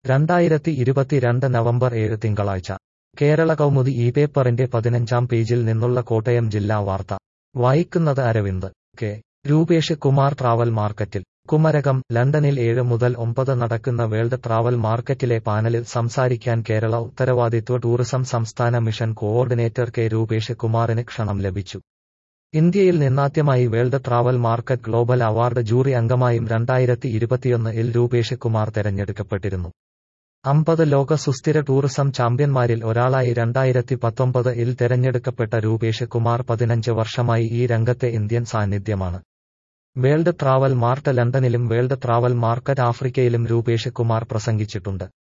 രണ്ടായിരത്തി ഇരുപത്തിരണ്ട് നവംബർ ഏഴ് തിങ്കളാഴ്ച കേരള കൗമുദി ഈ പേപ്പറിന്റെ പതിനഞ്ചാം പേജിൽ നിന്നുള്ള കോട്ടയം ജില്ലാ വാർത്ത വായിക്കുന്നത് അരവിന്ദ് കെ രൂപേഷ് കുമാർ ട്രാവൽ മാർക്കറ്റിൽ കുമരകം ലണ്ടനിൽ ഏഴ് മുതൽ ഒമ്പത് നടക്കുന്ന വേൾഡ് ട്രാവൽ മാർക്കറ്റിലെ പാനലിൽ സംസാരിക്കാൻ കേരള ഉത്തരവാദിത്വ ടൂറിസം സംസ്ഥാന മിഷൻ കോഓർഡിനേറ്റർ കെ രൂപേഷ് കുമാറിന് ക്ഷണം ലഭിച്ചു ഇന്ത്യയിൽ നിന്നാദ്യമായി world travel market global award jury അംഗമായും രണ്ടായിരത്തി ഇരുപത്തിയൊന്ന് ഇൽ രൂപേഷ് കുമാർ തെരഞ്ഞെടുക്കപ്പെട്ടിരുന്നു അമ്പത് ലോക സുസ്ഥിര ടൂറിസം ചാമ്പ്യന്മാരിൽ ഒരാളായി രണ്ടായിരത്തി പത്തൊമ്പത് ഇൽ തെരഞ്ഞെടുക്കപ്പെട്ട രൂപേഷ് കുമാർ പതിനഞ്ച് വർഷമായി ഈ രംഗത്തെ ഇന്ത്യൻ സാന്നിധ്യമാണ് വേൾഡ് ട്രാവൽ മാർട്ട് ലണ്ടനിലും വേൾഡ് ട്രാവൽ മാർക്കറ്റ് ആഫ്രിക്കയിലും രൂപേഷ് കുമാർ പ്രസംഗിച്ചിട്ടുണ്ട്